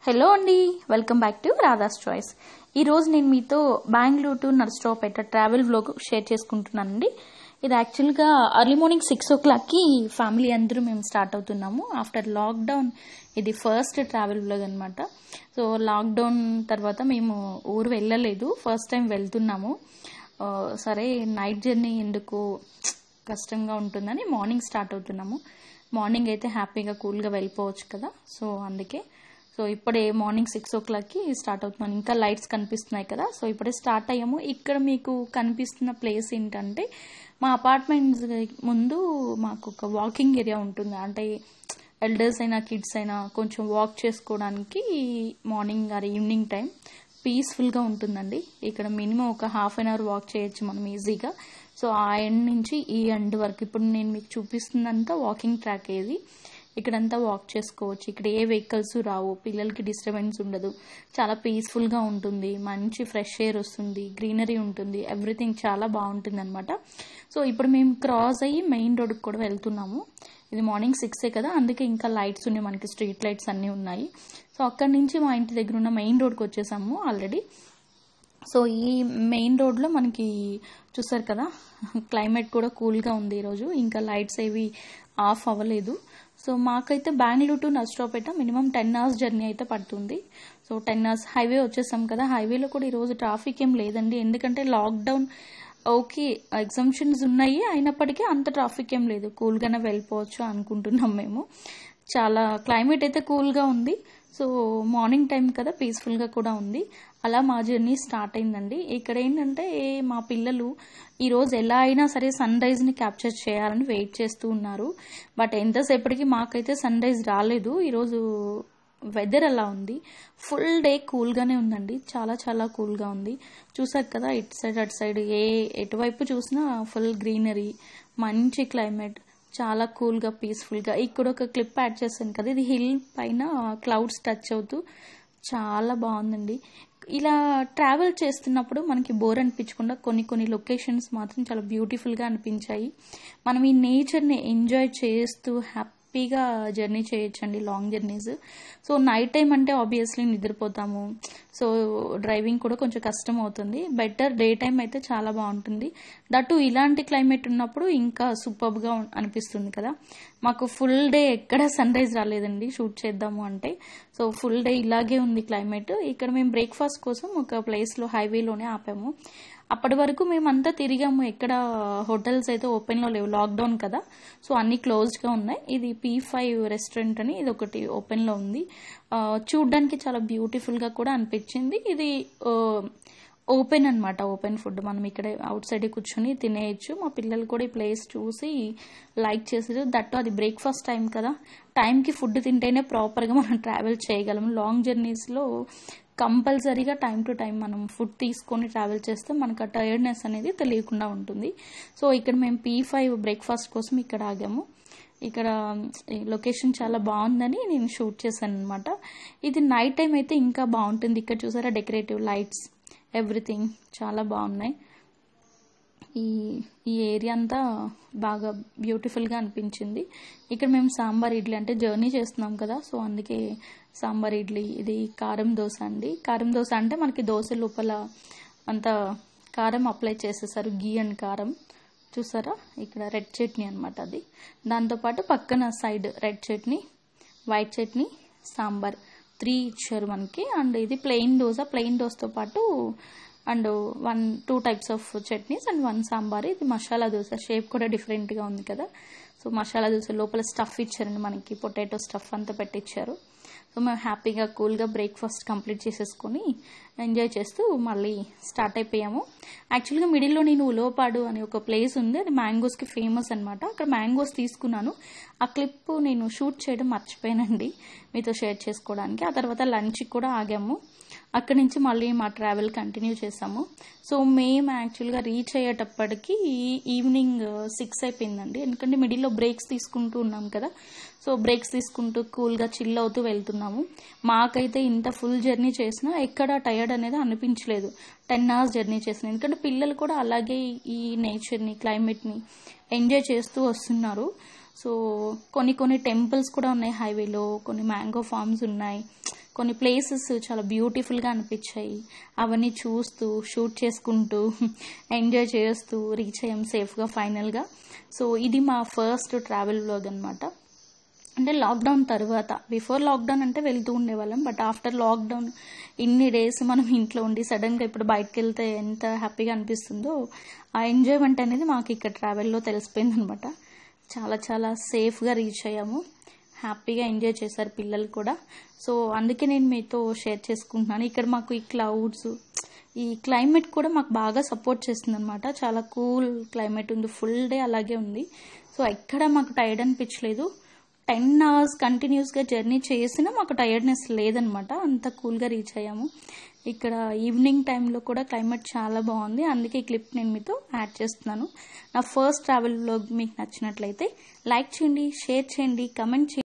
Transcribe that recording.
hello అండి welcome back to Radha's choice ఈరోజు నేను మీతో Bengaluru to Narsaraopet travel vlog share చేసుకుంటున్నానండి ఇది యాక్చువల్గా అర్లీ మార్నింగ్ సిక్స్ ఓ క్లాక్కి ఫ్యామిలీ అందరూ మేము స్టార్ట్ అవుతున్నాము ఆఫ్టర్ లాక్డౌన్ ఇది ఫస్ట్ ట్రావెల్ వ్లాగ్ అనమాట సో లాక్డౌన్ తర్వాత మేము ఊరు వెళ్ళలేదు ఫస్ట్ టైం వెళ్తున్నాము ఆ, సరే నైట్ జర్నీ ఎందుకు కష్టంగా ఉంటుందని మార్నింగ్ స్టార్ట్ అవుతున్నాము మార్నింగ్ అయితే హ్యాపీగా కూల్గా వెళ్ళిపోవచ్చు కదా సో అందుకే సో ఇప్పుడే మార్నింగ్ సిక్స్ ఓ క్లాక్కి స్టార్ట్ అవుతున్నాను ఇంకా లైట్స్ కనిపిస్తున్నాయి కదా సో ఇప్పుడే స్టార్ట్ అయ్యాము ఇక్కడ మీకు కనిపిస్తున్న ప్లేస్ ఏంటంటే మా అపార్ట్మెంట్స్ ముందు మాకు ఒక వాకింగ్ ఏరియా ఉంటుంది అంటే ఎల్డర్స్ అయినా కిడ్స్ అయినా కొంచెం వాక్ చేసుకోవడానికి మార్నింగ్ ఆర్ ఈవినింగ్ టైం పీస్ఫుల్గా ఉంటుందండి ఇక్కడ మినిమం ఒక హాఫ్ అన్ అవర్ వాక్ చేయొచ్చు మనం ఈజీగా సో ఆ ఎండ్ నుంచి ఈ ఎండ్ వరకు ఇప్పుడు నేను మీకు చూపిస్తుందంతా వాకింగ్ ట్రాక్ ఏది ఇక్కడంతా వాక్ చేసుకోవచ్చు ఇక్కడ ఏ వెహికల్స్ రావు పిల్లలకి డిస్టర్బెన్స్ ఉండదు చాలా పీస్ఫుల్గా ఉంటుంది మంచి ఫ్రెష్ ఎయిర్ వస్తుంది గ్రీనరీ ఉంటుంది ఎవ్రీథింగ్ చాలా బాగుంటుంది అనమాట సో ఇప్పుడు మేము క్రాస్ అయ్యి మెయిన్ రోడ్కి కూడా వెళ్తున్నాము ఇది మార్నింగ్ సిక్సే కదా అందుకే ఇంకా లైట్స్ ఉన్నాయి మనకి స్ట్రీట్ లైట్స్ అన్నీ ఉన్నాయి సో అక్కడి నుంచి మా ఇంటి దగ్గర ఉన్న మెయిన్ రోడ్కి వచ్చేసాము ఆల్రెడీ సో ఈ మెయిన్ రోడ్లో మనకి చూసారు కదా క్లైమేట్ కూడా కూల్గా ఉంది ఈరోజు ఇంకా లైట్స్ ఏవి ఆఫ్ అవ్వలేదు సో మాకైతే Bengaluru to Narsaraopet minimum ten hours journey అయితే పడుతుంది సో టెన్ అవర్స్ హైవే వచ్చేసాం కదా హైవేలో కూడా ఈరోజు ట్రాఫిక్ ఏం లేదండి ఎందుకంటే లాక్డౌన్ ఓకే ఎగ్జామ్షన్స్ ఉన్నాయి అయినప్పటికీ అంత ట్రాఫిక్ ఏం లేదు కూల్గానే వెళ్ళిపోవచ్చు అనుకుంటున్నాం మేము చాలా క్లైమేట్ అయితే కూల్గా ఉంది సో మార్నింగ్ టైం కదా పీస్ఫుల్గా కూడా ఉంది అలా మా జర్నీ స్టార్ట్ అయిందండి ఇక్కడ ఏంటంటే మా పిల్లలు ఈరోజు ఎలా అయినా సరే సన్ రైజ్ని క్యాప్చర్ చేయాలని వెయిట్ చేస్తూ ఉన్నారు బట్ ఎంతసేపటికి మాకైతే సన్ రైజ్ రాలేదు ఈరోజు వెదర్ అలా ఉంది ఫుల్ డే కూల్గానే ఉందండి చాలా చాలా కూల్గా ఉంది చూసారు కదా ఇటు సైడ్ అటు సైడ్ ఏ ఎటువైపు చూసినా ఫుల్ గ్రీనరీ మంచి క్లైమేట్ చాలా కూల్గా పీస్ఫుల్గా ఇక్కడ ఒక క్లిప్ యాడ్ చేశాను కదా ఇది హిల్ పైన క్లౌడ్స్ టచ్ అవుతూ చాలా బాగుందండి ఇలా ట్రావెల్ చేస్తున్నప్పుడు మనకి బోర్ అనిపించకుండా కొన్ని కొన్ని లొకేషన్స్ మాత్రం చాలా బ్యూటిఫుల్గా అనిపించాయి మనం ఈ నేచర్ని ఎంజాయ్ చేస్తూ హ్యాపీగా జర్నీ చేయొచ్చండి long journeys so night time అంటే ఆబ్వియస్లీ నిద్రపోతాము సో డ్రైవింగ్ కూడా కొంచెం కష్టం అవుతుంది బెటర్ డే టైం అయితే చాలా బాగుంటుంది దట్టు ఇలాంటి క్లైమేట్ ఉన్నప్పుడు ఇంకా సూపర్గా అనిపిస్తుంది కదా మాకు ఫుల్ డే ఎక్కడ సన్ రైజ్ రాలేదండి షూట్ చేద్దాము అంటే సో ఫుల్ డే ఇలాగే ఉంది క్లైమేట్ ఇక్కడ మేము బ్రేక్ఫాస్ట్ కోసం ఒక ప్లేస్లో హైవేలోనే ఆపాము అప్పటి వరకు మేమంతా తిరిగాము ఎక్కడ హోటల్స్ అయితే ఓపెన్లో లేవు లాక్డౌన్ కదా సో అన్ని క్లోజ్డ్గా ఉన్నాయి ఇది పీ ఫైవ్ రెస్టారెంట్ అని ఇది ఒకటి ఓపెన్లో ఉంది ఆ, చూడ్డానికి చాలా బ్యూటిఫుల్గా కూడా అనిపించింది ఇది ఆ, ఓపెన్ అనమాట ఓపెన్ ఫుడ్ మనం ఇక్కడ అవుట్ సైడ్ కూర్చొని తినేయచ్చు మా పిల్లలు కూడా ఈ ప్లేస్ చూసి లైక్ చేసారు దట్టు అది బ్రేక్ఫాస్ట్ టైం కదా టైంకి ఫుడ్ తింటేనే ప్రాపర్గా మనం ట్రావెల్ చేయగలం లాంగ్ జర్నీస్లో కంపల్సరీగా టైం టు టైం మనం ఫుడ్ తీసుకొని ట్రావెల్ చేస్తే మనకు ఆ టైర్డ్నెస్ అనేది తెలియకుండా ఉంటుంది సో ఇక్కడ మేము పీ ఫైవ్ బ్రేక్ఫాస్ట్ కోసం ఇక్కడ ఆగాము ఇక్కడ ఈ లొకేషన్ చాలా బాగుందని నేను షూట్ చేశాను అనమాట ఇది నైట్ టైం అయితే ఇంకా బాగుంటుంది ఇక్కడ చూసారా డెకరేటివ్ లైట్స్ ఎవ్రీథింగ్ చాలా బాగున్నాయి ఈ ఈ ఏరియా అంతా బాగా బ్యూటిఫుల్గా అనిపించింది ఇక్కడ మేము సాంబార్ ఇడ్లీ అంటే జర్నీ చేస్తున్నాం కదా సో అందుకే సాంబార్ ఇడ్లీ ఇది కారం దోశ అండి కారం దోశ అంటే మనకి దోశ లోపల అంత కారం అప్లై చేసేసారు గీ అండ్ కారం చూసారా ఇక్కడ రెడ్ చట్నీ అనమాట అది దాంతోపాటు పక్కన side red chutney white chutney sambar three ఇచ్చారు మనకి అండ్ ఇది ప్లెయిన్ దోశ ప్లెయిన్ దోశతో పాటు and one two types of chutneys and one sambar ఇది మసాలా దోశ షేప్ కూడా డిఫరెంట్గా ఉంది కదా సో మసాలా దోశ లోపల స్టఫ్ ఇచ్చారండి మనకి పొటాటో స్టఫ్ అంతా పెట్టించారు సో మేము హ్యాపీగా కూల్గా బ్రేక్ఫాస్ట్ కంప్లీట్ చేసేసుకొని ఎంజాయ్ చేస్తూ మళ్ళీ స్టార్ట్ అయిపోయాము యాక్చువల్గా మిడిల్లో నేను ఉలోపాడు అనే ఒక ప్లేస్ ఉంది అది మ్యాంగోస్కి ఫేమస్ అనమాట అక్కడ మ్యాంగోస్ తీసుకున్నాను ఆ క్లిప్ నేను షూట్ చేయడం మర్చిపోయానండి మీతో షేర్ చేసుకోవడానికి ఆ తర్వాత లంచ్కి కూడా ఆగాము అక్కడి నుంచి మళ్ళీ మా ట్రావెల్ కంటిన్యూ చేసాము సో మేము యాక్చువల్గా రీచ్ అయ్యేటప్పటికి ఈవినింగ్ సిక్స్ అయిపోయిందండి ఎందుకంటే మిడిల్లో బ్రేక్స్ తీసుకుంటూ ఉన్నాం కదా సో బ్రేక్స్ తీసుకుంటూ కూల్గా చిల్ అవుతూ వెళ్తున్నాము మాకైతే ఇంత ఫుల్ జర్నీ చేసినా ఎక్కడ టయర్డ్ అనేది అనిపించలేదు టెన్ అవర్స్ జర్నీ చేసిన ఎందుకంటే పిల్లలు కూడా అలాగే ఈ నేచర్ని క్లైమేట్ని ఎంజాయ్ చేస్తూ వస్తున్నారు సో కొన్ని కొన్ని టెంపుల్స్ కూడా ఉన్నాయి హైవేలో కొన్ని మ్యాంగో ఫార్మ్స్ ఉన్నాయి కొన్ని ప్లేసెస్ చాలా బ్యూటిఫుల్గా అనిపించాయి అవన్నీ చూస్తూ షూట్ చేసుకుంటూ ఎంజాయ్ చేస్తూ రీచ్ అయ్యాం సేఫ్గా ఫైనల్గా సో ఇది మా ఫస్ట్ ట్రావెల్ వ్లాగ్ అనమాట అంటే లాక్డౌన్ తర్వాత బిఫోర్ లాక్డౌన్ అంటే వెళ్తూ ఉండేవాళ్ళం బట్ ఆఫ్టర్ లాక్డౌన్ ఇన్ని డేస్ మనం ఇంట్లో ఉండి సడన్గా ఇప్పుడు బయటకు వెళ్తే ఎంత హ్యాపీగా అనిపిస్తుందో ఆ ఎంజాయ్మెంట్ అనేది మాకు ఇక్కడ ట్రావెల్లో తెలిసిపోయింది అనమాట చాలా చాలా సేఫ్గా రీచ్ అయ్యాము హ్యాపీగా ఎంజాయ్ చేశారు పిల్లలు కూడా సో అందుకే నేను మీతో షేర్ చేసుకుంటున్నాను ఇక్కడ మాకు ఈ క్లౌడ్స్ ఈ క్లైమేట్ కూడా మాకు బాగా సపోర్ట్ చేస్తుంది అనమాట చాలా కూల్ క్లైమేట్ ఉంది ఫుల్ డే అలాగే ఉంది సో ఎక్కడ మాకు టైర్డ్ అనిపించలేదు టెన్ అవర్స్ కంటిన్యూస్గా జర్నీ చేసినా మాకు టైర్డ్నెస్ లేదనమాట అంత కూల్గా రీచ్ అయ్యాము ఇక్కడ ఈవినింగ్ టైంలో కూడా క్లైమేట్ చాలా బాగుంది అందుకే ఈ క్లిప్ నేను మీతో యాడ్ చేస్తున్నాను నా ఫస్ట్ ట్రావెల్ వ్లాగ్ మీకు నచ్చినట్లయితే లైక్ చేయండి షేర్ చేయండి కమెంట్ చేయండి